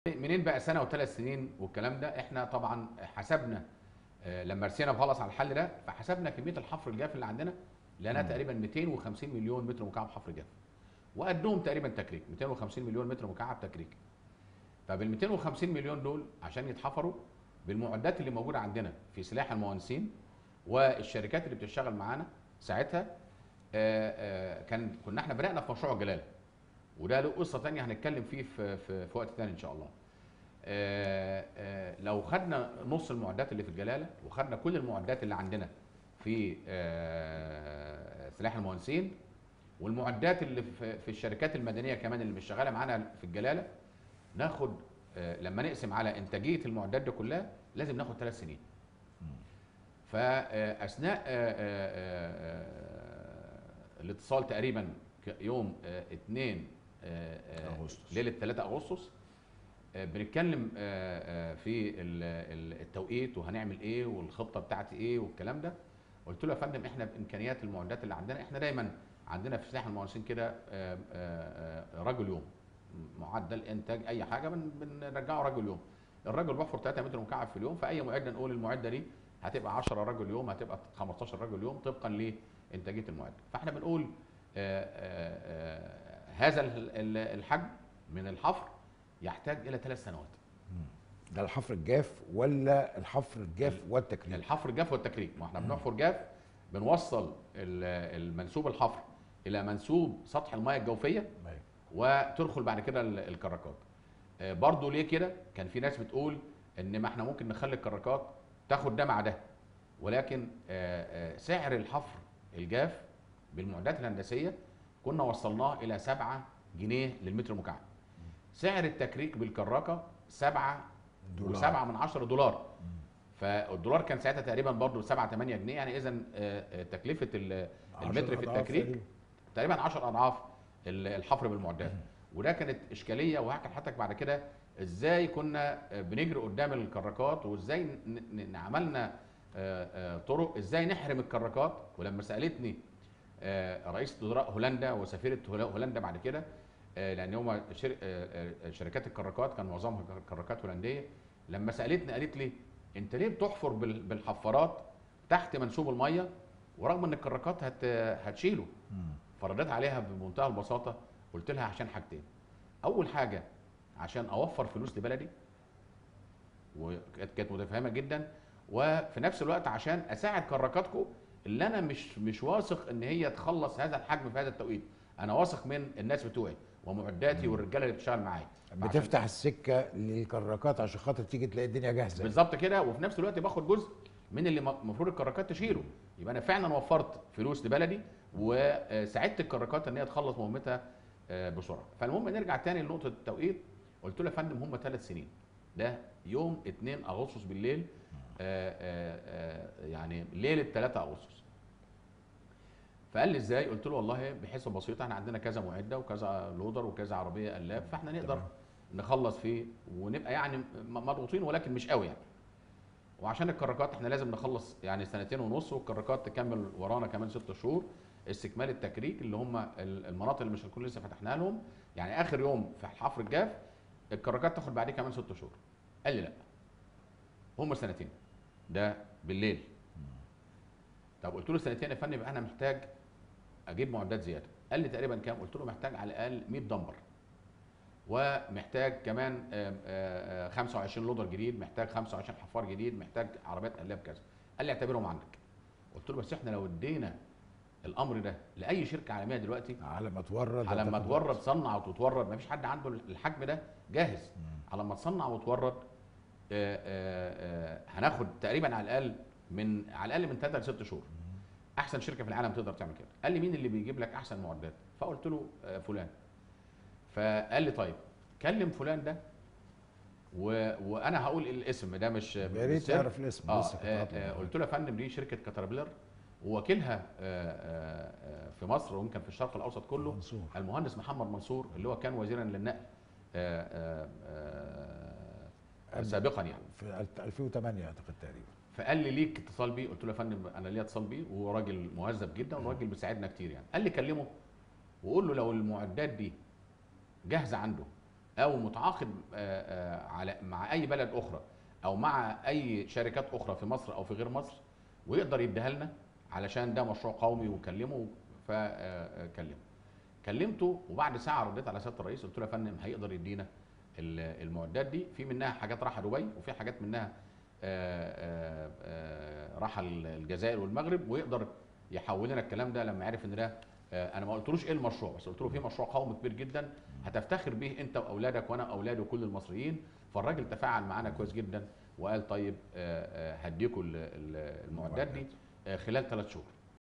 منين بقى سنه وثلاث سنين والكلام ده احنا طبعا حسبنا آه، لما رسينا خلاص على الحل ده فحسبنا كميه الحفر الجاف اللي عندنا لانها تقريبا 250 مليون متر مكعب حفر جاف وقدهم تقريبا تكريك 250 مليون متر مكعب تكريك فبال 250 مليون دول عشان يتحفروا بالمعدات اللي موجوده عندنا في سلاح المهندسين والشركات اللي بتشتغل معانا ساعتها آه، آه، كان كنا احنا بدانا في مشروع جلاله وده له قصه ثانيه هنتكلم فيه في في, في وقت ثاني ان شاء الله. آه، آه، لو خدنا نص المعدات اللي في الجلاله وخدنا كل المعدات اللي عندنا في آه، سلاح المهندسين والمعدات اللي في في الشركات المدنيه كمان اللي مش شغاله معانا في الجلاله ناخد آه، لما نقسم على انتاجيه المعدات دي كلها لازم ناخد ثلاث سنين. فاثناء الاتصال تقريبا ك- يوم 2 أغسطس. ليله 3 اغسطس آه، بنتكلم آه، آه، في ال- ال- التوقيت وهنعمل ايه والخطه بتاعتي ايه والكلام ده قلت له يا فندم احنا بامكانيات المعدات اللي عندنا احنا دايما عندنا في سلاح المهندسين كده آه، آه، آه، رجل يوم معدل انتاج اي حاجه بن- بنرجعه رجل يوم الراجل بيحفر 3 متر مكعب في اليوم فاي معده نقول المعده دي هتبقى 10 رجل يوم هتبقى 15 رجل يوم طبقا لانتاجيه المعده فاحنا بنقول آه، آه، آه، هذا ال- ال- الحجم من الحفر يحتاج الى ثلاث سنوات ده الحفر الجاف ولا الحفر الجاف والتكريم الحفر الجاف والتكريك ما احنا بنحفر جاف بنوصل ال- المنسوب الحفر الى منسوب سطح المياه الجوفيه أيوة. وتدخل بعد كده ال- الكراكات آه، برضو ليه كده كان في ناس بتقول ان ما احنا ممكن نخلي الكراكات تاخد ده مع ده ولكن آه، آه، سعر الحفر الجاف بالمعدات الهندسيه كنا وصلناه الى 7 جنيه للمتر مكعب سعر التكريك بالكراكه 7 دولار. و7 من 10 دولار فالدولار كان ساعتها تقريبا برضه 7 8 جنيه يعني اذا تكلفه ال- المتر في عشر أضعاف التكريك تقريباً. تقريبا 10 اضعاف ال- الحفر بالمعدات وده كانت اشكاليه وهحكي لحضرتك بعد كده ازاي كنا بنجري قدام الكراكات وازاي ن- ن- عملنا آه، آه، طرق ازاي نحرم الكراكات ولما سالتني آه، رئيسة وزراء هولندا وسفيرة هول- هولندا بعد كده آه، لان هم شر... آه، آه، شركات الكراكات كان معظمها كراكات هولنديه لما سالتني قالت لي انت ليه بتحفر بال- بالحفارات تحت منسوب الميه ورغم ان الكراكات هت... هتشيله مم. فرديت عليها بمنتهى البساطه قلت لها عشان حاجتين اول حاجه عشان اوفر فلوس لبلدي وكانت كانت متفهمه جدا وفي نفس الوقت عشان اساعد كراكاتكم اللي انا مش مش واثق ان هي تخلص هذا الحجم في هذا التوقيت انا واثق من الناس بتوعي ومعداتي والرجاله اللي بتشتغل معايا فعشان- بتفتح السكه للكراكات عشان خاطر تيجي تلاقي الدنيا جاهزه بالظبط كده وفي نفس الوقت باخد جزء من اللي المفروض الكراكات تشيله يبقى انا فعلا وفرت فلوس لبلدي وساعدت الكراكات ان هي تخلص مهمتها آه، بسرعه فالمهم نرجع تاني لنقطه التوقيت قلت له يا فندم هم ثلاث سنين ده يوم 2 اغسطس بالليل آه، آه، آه، يعني ليله 3 اغسطس فقال لي ازاي قلت له والله بحسبه بسيطه احنا عندنا كذا معده وكذا لودر وكذا عربيه قلاب فاحنا نقدر تمام. نخلص فيه ونبقى يعني م- مضغوطين ولكن مش قوي يعني وعشان الكراكات احنا لازم نخلص يعني سنتين ونص والكراكات تكمل ورانا كمان ست شهور استكمال التكريك اللي هم ال- المناطق اللي مش هنكون لسه فتحناها لهم يعني اخر يوم في الحفر الجاف الكراكات تاخد بعديه كمان ست شهور قال لي لا هم سنتين ده بالليل طب قلت له سنتين يا فندم يبقى انا محتاج اجيب معدات زياده قال لي تقريبا كام قلت له محتاج على الاقل 100 دمبر ومحتاج كمان آم، آه، آه، 25 لودر جديد محتاج 25 حفار جديد محتاج عربيات قلاب كذا قال لي اعتبرهم عندك قلت له بس احنا لو ادينا الامر ده لاي شركه عالميه دلوقتي على ما تورد على ما هتاخد تورد وقت. تصنع وتتورد ما فيش حد عنده الحجم ده جاهز على ما تصنع وتورد آه، آه، آه، هناخد تقريبا على الاقل من على الاقل من 3 ل 6 شهور احسن شركه في العالم تقدر تعمل كده قال لي مين اللي بيجيب لك احسن معدات فقلت له آه، فلان فقال لي طيب كلم فلان ده و... وانا هقول الاسم ده مش يا مش ريت سر. تعرف الاسم اه لسه كنت آه، هطلب. آه، قلت له يا فندم دي شركه كاتربيلر ووكيلها آه، آه، آه، في مصر ويمكن في الشرق الاوسط كله منصور. المهندس محمد منصور اللي هو كان وزيرا للنقل آه، آه، آه، قبل- سابقا يعني في 2008 اعتقد تقريبا فقال لي ليك اتصال بيه قلت له يا فندم انا ليا اتصال بيه وهو راجل مهذب جدا وراجل بيساعدنا كتير يعني قال لي كلمه وقول له لو المعدات دي جاهزه عنده او متعاقد آه، آه، على مع اي بلد اخرى او مع اي شركات اخرى في مصر او في غير مصر ويقدر يديها لنا علشان ده مشروع قومي وكلمه فكلمه كلمته وبعد ساعه رديت على سياده الرئيس قلت له يا فندم هيقدر يدينا ال- المعدات دي في منها حاجات راحه دبي وفي حاجات منها آه، آه، آه، راحه الجزائر والمغرب ويقدر يحول لنا الكلام ده لما عرف ان ده آه، انا ما قلتلوش ايه المشروع بس قلت له في مشروع قومي كبير جدا هتفتخر به انت واولادك وانا اولادي وكل المصريين فالراجل تفاعل معانا كويس جدا وقال طيب آه، آه، هديكم ال- ال- المعدات دي آه، خلال ثلاث شهور